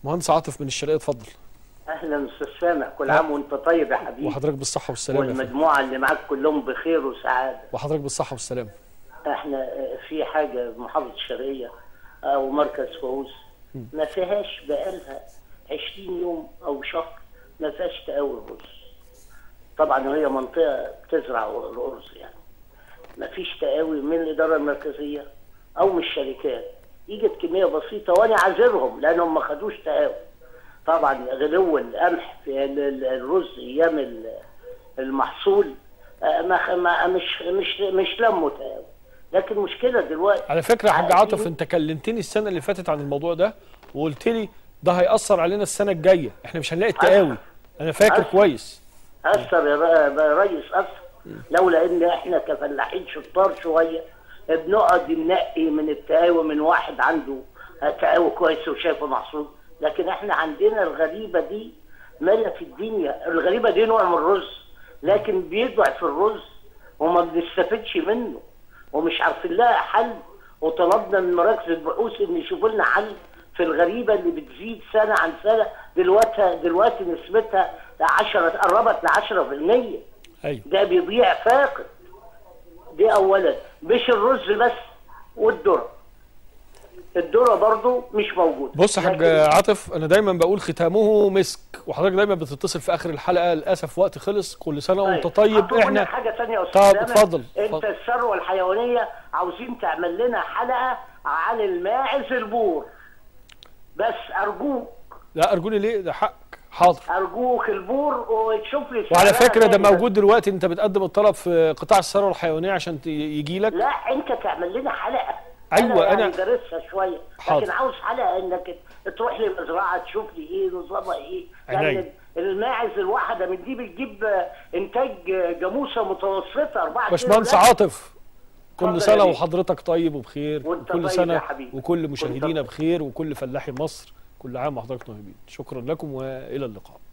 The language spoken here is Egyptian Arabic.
مهندس عاطف من الشرقيه اتفضل اهلا استاذ سامح كل عام وانت طيب يا حبيبي وحضرتك بالصحه والسلامه يا فندم. والمجموعه اللي معاك كلهم بخير وسعاده وحضرتك بالصحه والسلامه احنا في حاجه محافظه الشرقيه او مركز فوز ما فيهاش بقالها 20 يوم او شهر ما فيهاش تقاوي رز طبعا هي منطقه بتزرع الارز يعني ما فيش تقاوي من الاداره المركزيه او من الشركات يجت كميه بسيطه وانا عاذرهم لانهم ما خدوش تقاوي طبعا غلو القمح في ال- ال- الرز ايام ال- المحصول آه، ما ما مش مش مش لموا تقاوي لكن مشكله دلوقتي على فكره يا حاج عايزين- عاطف انت كلمتني السنه اللي فاتت عن الموضوع ده وقلت لي ده هيأثر علينا السنه الجايه احنا مش هنلاقي التقاوي انا فاكر أثر. كويس اثر يا ر- يا ريس اثر لولا ان احنا كفلاحين شطار شويه بنقعد ننقي من التقاوي من واحد عنده تقاوي كويس وشايفه محصول لكن احنا عندنا الغريبه دي مالة في الدنيا الغريبه دي نوع من الرز لكن بيضعف الرز وما بنستفدش منه ومش عارفين لها حل وطلبنا من مراكز البحوث ان يشوفوا لنا حل في الغريبه اللي بتزيد سنه عن سنه دلوقتي دلوقتي نسبتها 10 قربت ل 10% ايوه ده بيضيع فاقد دي اولا مش الرز بس والذره الذره برضو مش موجوده بص يا حاج لكن- عاطف انا دايما بقول ختامه مسك وحضرتك دايما بتتصل في اخر الحلقه للاسف وقت خلص كل سنه وانت طيب هطلب منك احنا حاجه ثانيه يا طب استاذ سامح. اتفضل، انت اتفضل. الثروه الحيوانيه عاوزين تعمل لنا حلقه عن الماعز البور بس ارجوك لا ارجوني ليه ده حقك حاضر ارجوك البور وتشوف لي وعلى سعرها فكره ده كام بس. موجود دلوقتي انت بتقدم الطلب في قطاع الثروه الحيوانيه عشان يجي لك لا انت تعمل لنا حلقه أيوة، انا أنا- يعني دارسها شويه حاضر. لكن عاوز حلقه انك تروح لي مزرعه تشوف لي ايه نظامها ايه عينيا. يعني الماعز الواحده من دي بتجيب انتاج جاموسه متوسطه 4 باشمهندس عاطف كل اتفضل سنه يا بيه. وحضرتك طيب وبخير وانت وكل طيب سنه يا حبيبي. وكل وانت مشاهدينا طيب. بخير وكل فلاحي مصر كل عام وحضرتك طيبين شكرا لكم والى اللقاء